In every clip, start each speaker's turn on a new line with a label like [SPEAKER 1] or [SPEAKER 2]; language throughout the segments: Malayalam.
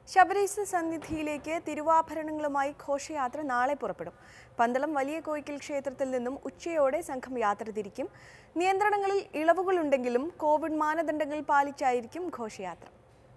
[SPEAKER 1] ശബരീശ സന്നിധിയിലേക്ക് തിരുവാഭരണങ്ങളുമായി ഘോഷയാത്ര നാളെ പുറപ്പെടും പന്തളം വലിയ കോയിക്കൽ ക്ഷേത്രത്തിൽ നിന്നും ഉച്ചയോടെ സംഘം യാത്ര തിരിക്കും നിയന്ത്രണങ്ങളിൽ ഇളവുകളുണ്ടെങ്കിലും കോവിഡ് മാനദണ്ഡങ്ങൾ പാലിച്ചായിരിക്കും ഘോഷയാത്ര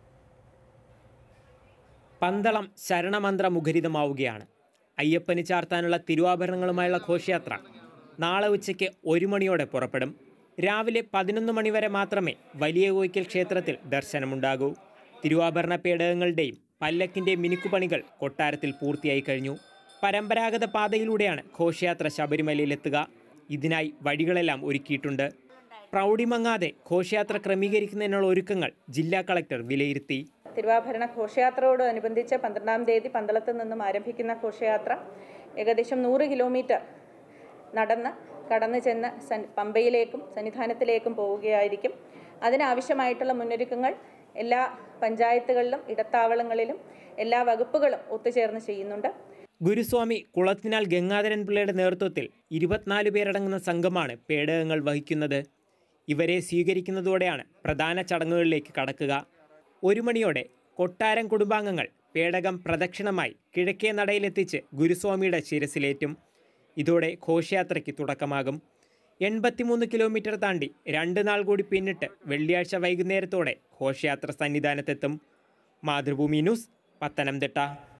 [SPEAKER 2] പന്തളം ശരണമന്ത്ര മുഖരിതമാവുകയാണ് അയ്യപ്പന് ചാർത്താനുള്ള തിരുവാഭരണങ്ങളുമായുള്ള ഘോഷയാത്ര നാളെ ഉച്ചയ്ക്ക് ഒരു മണിയോടെ പുറപ്പെടും രാവിലെ പതിനൊന്ന് മണിവരെ മാത്രമേ വലിയ കോയിക്കൽ ക്ഷേത്രത്തിൽ ദർശനമുണ്ടാകൂ തിരുവാഭരണ പേടകങ്ങളുടെയും പല്ലക്കിൻ്റെയും മിനുക്കുപണികൾ കൊട്ടാരത്തിൽ പൂർത്തിയായി കഴിഞ്ഞു പരമ്പരാഗത പാതയിലൂടെയാണ് ഘോഷയാത്ര ശബരിമലയിലെത്തുക ഇതിനായി വഴികളെല്ലാം ഒരുക്കിയിട്ടുണ്ട് പ്രൗഢിമങ്ങാതെ ഘോഷയാത്ര ക്രമീകരിക്കുന്നതിനുള്ള ഒരുക്കങ്ങൾ ജില്ലാ കളക്ടർ വിലയിരുത്തി
[SPEAKER 3] തിരുവാഭരണ ഘോഷയാത്രയോടനുബന്ധിച്ച് പന്ത്രണ്ടാം തീയതി പന്തളത്ത് നിന്നും ആരംഭിക്കുന്ന ഘോഷയാത്ര ഏകദേശം നൂറ് കിലോമീറ്റർ നടന്ന് കടന്നു ചെന്ന് സൻ പമ്പയിലേക്കും സന്നിധാനത്തിലേക്കും പോവുകയായിരിക്കും അതിനാവശ്യമായിട്ടുള്ള മുന്നൊരുക്കങ്ങൾ എല്ലാ പഞ്ചായത്തുകളിലും ഇടത്താവളങ്ങളിലും എല്ലാ വകുപ്പുകളും ഒത്തുചേർന്ന് ചെയ്യുന്നുണ്ട്
[SPEAKER 2] ഗുരുസ്വാമി കുളത്തിനാൽ ഗംഗാധരൻ പിള്ളയുടെ നേതൃത്വത്തിൽ ഇരുപത്തിനാല് പേരടങ്ങുന്ന സംഘമാണ് പേടകങ്ങൾ വഹിക്കുന്നത് ഇവരെ സ്വീകരിക്കുന്നതോടെയാണ് പ്രധാന ചടങ്ങുകളിലേക്ക് കടക്കുക ഒരു മണിയോടെ കൊട്ടാരം കുടുംബാംഗങ്ങൾ പേടകം പ്രദക്ഷിണമായി കിഴക്കേ നടയിലെത്തിച്ച് ഗുരുസ്വാമിയുടെ ശിരസിലേറ്റും ഇതോടെ ഘോഷയാത്രയ്ക്ക് തുടക്കമാകും എൺപത്തിമൂന്ന് കിലോമീറ്റർ താണ്ടി രണ്ട് നാൾ കൂടി പിന്നിട്ട് വെള്ളിയാഴ്ച വൈകുന്നേരത്തോടെ ഘോഷയാത്ര സന്നിധാനത്തെത്തും മാതൃഭൂമി ന്യൂസ് പത്തനംതിട്ട